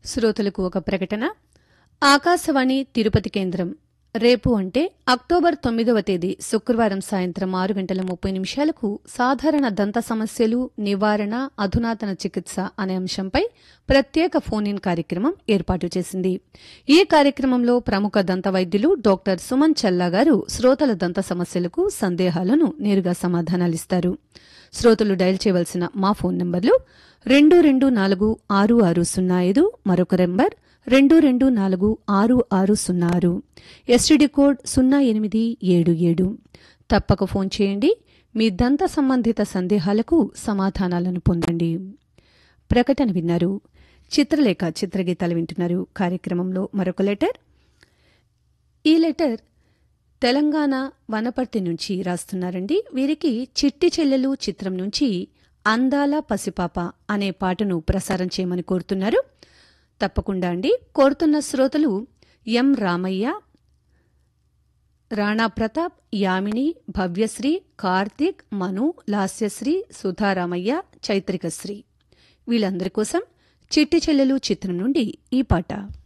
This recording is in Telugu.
శ్రోతలకు ఒక ప్రకటన ఆకాశవాణి తిరుపతి కేంద్రం రేపు అంటే అక్టోబర్ తొమ్మిదవ తేదీ శుక్రవారం సాయంత్రం ఆరు గంటల ముప్పై నిమిషాలకు సాధారణ దంత సమస్యలు నివారణ అధునాతన చికిత్స అనే అంశంపై ప్రత్యేక ఫోన్ ఇన్ కార్యక్రమం ఏర్పాటు చేసింది ఈ కార్యక్రమంలో ప్రముఖ దంత వైద్యులు డాక్టర్ సుమన్ చల్లా గారు శ్రోతల దంత సమస్యలకు సందేహాలను నేరుగా సమాధానాలిస్తారు శ్రోతలు డయల్ చేయవలసిన మా ఫోన్ నంబర్లు రెండు రెండు నాలుగు ఆరు ఆరు సున్నా ఐదు మరొక నెంబర్ రెండు రెండు నాలుగు ఆరు ఆరు సున్నా ఆరు ఎస్టీడీ కోడ్ సున్నా ఎనిమిది ఏడు ఏడు తప్పక ఫోన్ చేయండి మీ దంత సంబంధిత సందేహాలకు సమాధానాలను పొందండి ప్రకటన విన్నారు చిత్రలేఖ చిత్రగీతాలు వింటున్నారు కార్యక్రమంలో మరొక లెటర్ ఈ లెటర్ తెలంగాణ వనపర్తి నుంచి రాస్తున్నారండి వీరికి చిట్టి చెల్లెలు చిత్రం నుంచి అందాల పసిపాప అనే పాటను ప్రసారం చేయమని కోరుతున్నారు తప్పకుండా అండి కోరుతున్న శ్రోతలు ఎం రామయ్య రాణా ప్రతాప్ యామిని భవ్యశ్రీ కార్తీక్ మను లాస్యశ్రీ సుధారామయ్య చైత్రికశ్రీ వీళ్ళందరి కోసం చిట్టి చెల్లెలు చిత్రం నుండి ఈ పాట